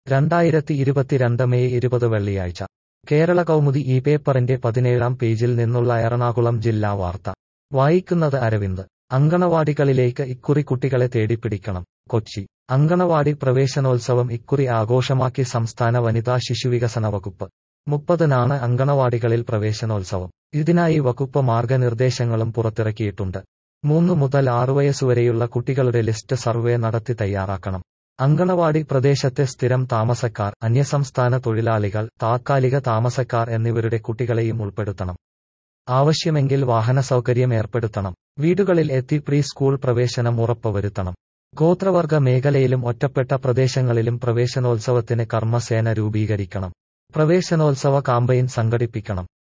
രണ്ടായിരത്തി ഇരുപത്തിരണ്ട് മെയ് ഇരുപത് വെള്ളിയാഴ്ച കേരള കൗമുദി ഈ പേപ്പറിന്റെ പതിനേഴാം പേജിൽ നിന്നുള്ള എറണാകുളം ജില്ലാ വാർത്ത വായിക്കുന്നത് അരവിന്ദ് അങ്കണവാടികളിലേക്ക് ഇക്കുറി കുട്ടികളെ തേടിപ്പിടിക്കണം കൊച്ചി അങ്കണവാടി പ്രവേശനോത്സവം ഇക്കുറി ആഘോഷമാക്കി സംസ്ഥാന വനിതാ ശിശുവികസന വകുപ്പ് മുപ്പതിനാണ് അങ്കണവാടികളിൽ പ്രവേശനോത്സവം ഇതിനായി വകുപ്പ് മാർഗനിർദ്ദേശങ്ങളും പുറത്തിറക്കിയിട്ടുണ്ട് മൂന്ന് മുതൽ ആറു വയസ്സുവരെയുള്ള കുട്ടികളുടെ ലിസ്റ്റ് സർവേ നടത്തി തയ്യാറാക്കണം അങ്കണവാടി പ്രദേശത്തെ സ്ഥിരം താമസക്കാർ അന്യസംസ്ഥാന തൊഴിലാളികൾ താത്കാലിക താമസക്കാർ എന്നിവരുടെ കുട്ടികളെയും ഉൾപ്പെടുത്തണം ആവശ്യമെങ്കിൽ വാഹന സൗകര്യം ഏർപ്പെടുത്തണം വീടുകളിൽ എത്തി പ്രീ സ്കൂൾ പ്രവേശനം ഉറപ്പുവരുത്തണം ഗോത്രവർഗ മേഖലയിലും ഒറ്റപ്പെട്ട പ്രദേശങ്ങളിലും പ്രവേശനോത്സവത്തിന് കർമ്മസേന രൂപീകരിക്കണം പ്രവേശനോത്സവ കാമ്പയിൻ സംഘടിപ്പിക്കണം